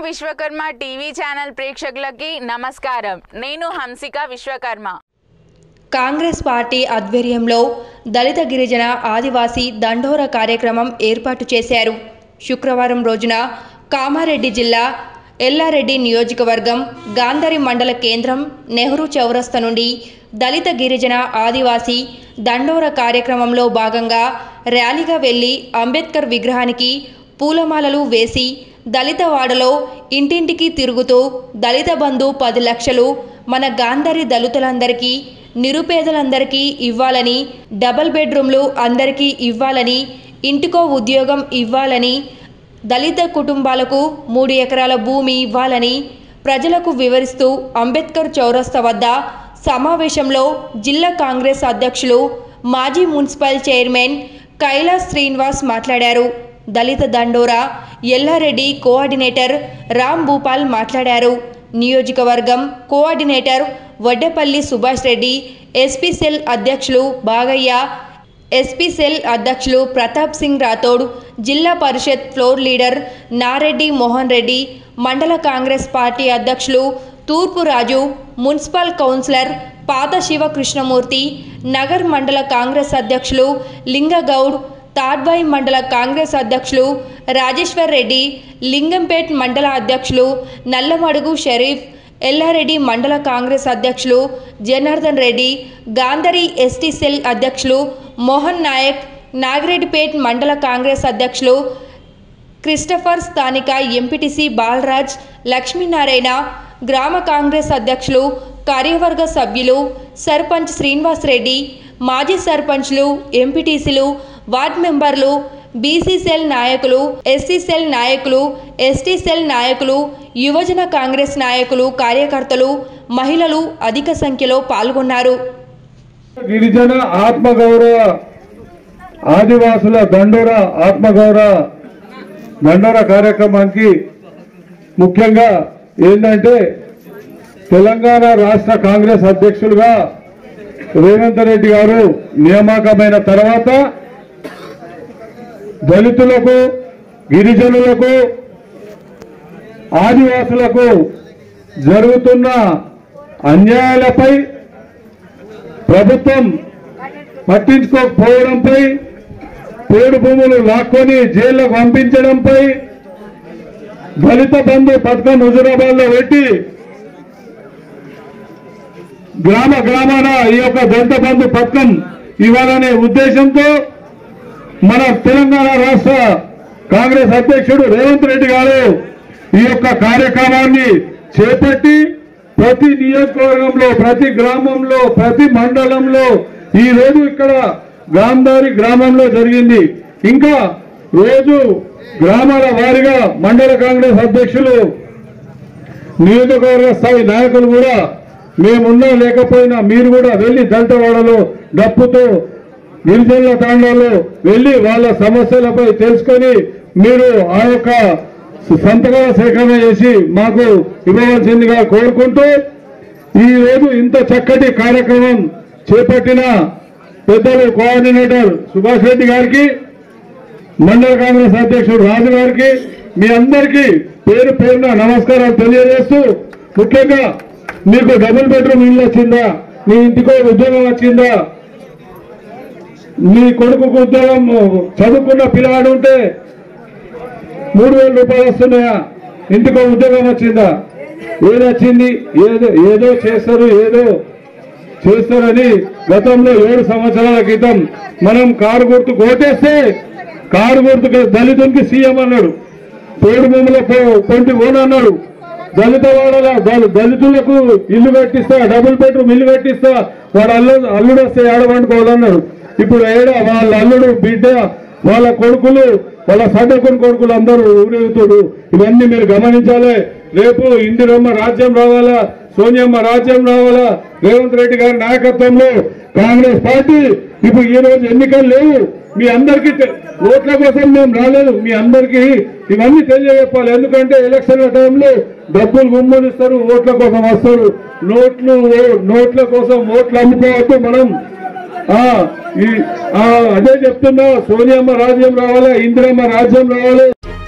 Vishwakarma TV channel ప్రేక్షకులకి నమస్కారం నేను హంసిక విశ్వకర్మ కాంగ్రెస్ పార్టీ ఆధ్వర్యంలో దళిత గిరిజన ఆదివాసీ దండోర కార్యక్రమం ఏర్పాటు చేశారు శుక్రవారం రోజున కామారెడ్డి జిల్లా ఎల్లారెడ్డి నియోజకవర్గం గాంధారి మండల కేంద్రం నెహ్రూ చౌరస్తా నుండి దళిత గిరిజన ఆదివాసీ దండోర కార్యక్రమంలో భాగంగా ర్యాలీగా వెళ్లి అంబేద్కర్ విగ్రహానికి పూలమాలలు వేసి దళిత వాడలో ఇంటింటికి తిరుగుతూ దళిత బంధు పది లక్షలు మన గాంధారి దళితులందరికీ నిరుపేదలందరికీ ఇవ్వాలని డబల్ బెడ్రూమ్లు అందరికీ ఇవ్వాలని ఇంటికో ఉద్యోగం ఇవ్వాలని దళిత కుటుంబాలకు మూడు ఎకరాల భూమి ఇవ్వాలని ప్రజలకు వివరిస్తూ అంబేద్కర్ చౌరస్తా వద్ద సమావేశంలో జిల్లా కాంగ్రెస్ అధ్యక్షులు మాజీ మున్సిపల్ చైర్మన్ కైలాస్ శ్రీనివాస్ మాట్లాడారు దళిత దండోరా ఎల్లారెడ్డి కోఆర్డినేటర్ రామ్ భూపాల్ మాట్లాడారు నియోజకవర్గం coordinator Vaddepalli Subhash Reddy SP cell అధ్యక్షులు బాగయ్య ఎస్పీ సెల్ అధ్యక్షులు ప్రతాప్ సింగ్ రాథోడ్ జిల్లా పరిషత్ ఫ్లోర్ లీడర్ నారెడ్డి మోహన్ రెడ్డి మండల కాంగ్రెస్ పార్టీ అధ్యక్షులు తూర్పు రాజు మున్సిపల్ కౌన్సిలర్ పాత శివ కృష్ణమూర్తి నగర్ మండల కాంగ్రెస్ అధ్యక్షులు లింగగౌడ్ తాడ్బాయి మండల కాంగ్రెస్ అధ్యక్షులు రాజేశ్వర్ రెడ్డి లింగంపేట్ మండల అధ్యక్షులు నల్లమడుగు షరీఫ్ ఎల్లారెడ్డి మండల కాంగ్రెస్ అధ్యక్షులు జనార్దన్ రెడ్డి గాంధరి ఎస్టీ సెల్ అధ్యక్షులు మోహన్ నాయక్ నాగిరెడ్డిపేట్ మండల కాంగ్రెస్ అధ్యక్షులు క్రిస్టఫర్ స్థానిక ఎంపీటీసీ బాలరాజ్ లక్ష్మీనారాయణ గ్రామ కాంగ్రెస్ అధ్యక్షులు కార్యవర్గ సభ్యులు సర్పంచ్ శ్రీనివాస్ రెడ్డి మాజీ సర్పంచ్లు ఎంపీటీసీలు వార్డ్ మెంబర్లు బీసీ సెల్ నాయకులు ఎస్సీ సెల్ నాయకులు ఎస్టీ సెల్ నాయకులు యువజన కాంగ్రెస్ నాయకులు కార్యకర్తలు మహిళలు అధిక సంఖ్యలో పాల్గొన్నారు గిరిజన ఆత్మగౌరవ ఆదివాసుల దండోర ఆత్మగౌరవ దండోర కార్యక్రమానికి ముఖ్యంగా ఏంటంటే తెలంగాణ రాష్ట్ర కాంగ్రెస్ అధ్యక్షులుగా రేవంత్ రెడ్డి గారు నియామకమైన తర్వాత దళితులకు గిరిజనులకు ఆదివాసులకు జరుగుతున్న అన్యాయాలపై ప్రభుత్వం పట్టించుకోకపోవడంపై పేడు భూములు లాక్కొని జైల్లోకి పంపించడంపై దళిత బంధు పథకం హుజురాబాద్ లో పెట్టి గ్రామ గ్రామాన ఈ యొక్క దళిత బంధు పథకం ఇవ్వాలనే ఉద్దేశంతో మన తెలంగాణ రాష్ట్ర కాంగ్రెస్ అధ్యక్షుడు రేవంత్ రెడ్డి గారు ఈ యొక్క కార్యక్రమాన్ని చేపట్టి ప్రతి నియోజకవర్గంలో ప్రతి గ్రామంలో ప్రతి మండలంలో ఈ రోజు ఇక్కడ గాంధారి గ్రామంలో జరిగింది ఇంకా రోజు గ్రామాల వారీగా మండల కాంగ్రెస్ అధ్యక్షులు నియోజకవర్గ స్థాయి నాయకులు కూడా మేమున్నా లేకపోయినా మీరు కూడా వెళ్లి దళితవాడలో డప్పుతో గిరిజనుల తాండాలో వెళ్లి వాళ్ళ సమస్యలపై తెలుసుకొని మీరు ఆ యొక్క సంతకాల సేకరణ చేసి మాకు ఇవ్వవలసిందిగా కోరుకుంటూ ఈ రోజు ఇంత చక్కటి కార్యక్రమం చేపట్టిన పెద్దలు కోఆర్డినేటర్ సుభాష్ రెడ్డి గారికి మండల కాంగ్రెస్ అధ్యక్షుడు రాజు గారికి మీ అందరికీ పేరు పేరున నమస్కారాలు తెలియజేస్తూ ముఖ్యంగా మీకు డబుల్ బెడ్రూమ్ ఇల్లు వచ్చిందా మీ ఇంటికో ఉద్యోగం వచ్చిందా మీ కొడుకుకు ఉద్యోగం చదువుకున్న పిల్లవాడు ఉంటే మూడు వేల రూపాయలు వస్తున్నాయా ఇంటికో ఉద్యోగం వచ్చిందా ఏది వచ్చింది ఏదో ఏదో చేస్తారు ఏదో చేస్తారని గతంలో ఏడు సంవత్సరాల క్రితం మనం కారు గుర్తు కోటేస్తే కారు గుర్తుకు దళితునికి సీఎం అన్నాడు పేడు భూముల పొంటి ఓన్ అన్నాడు దళిత వాడల దళ- దళితులకు ఇల్లు కట్టిస్తా డబుల్ బెడ్రూమ్ ఇల్లు కట్టిస్తా వాడు అల్లుడు అల్లుడు వస్తే ఏడవండుకోవాలన్నాడు ఇప్పుడు ఏడ వాళ్ళ అల్లుడు బిడ్డ వాళ్ళ కొడుకులు వాళ్ళ సడ్డకుని కొడుకులు అందరూ ఊరేగుతుడు ఇవన్నీ మీరు గమనించాలి రేపు ఇందిరమ్మ రాజ్యం రావాలా సోనియమ్మ రాజ్యం రావాలా రేవంత్ రెడ్డి గారి నాయకత్వంలో కాంగ్రెస్ పార్టీ ఇప్పుడు ఈ రోజు ఎన్నికలు లేవు మీ అందరికీ తె- ఓట్ల కోసం మేము రాలేదు మీ అందరికీ ఇవన్నీ తెలియజెప్పాలి ఎందుకంటే ఎలక్షన్ల టైంలో డబ్బులు గుమ్మనిస్తారు ఓట్ల కోసం వస్తారు నోట్లు ఓ- నోట్ల కోసం ఓట్లు అమ్ముకోవద్దు మనం ఆ ఈ ఆ, అదే చెప్తున్నా సోనియమ్మ రాజ్యం రావాలా ఇందిరమ్మ రాజ్యం రావాలి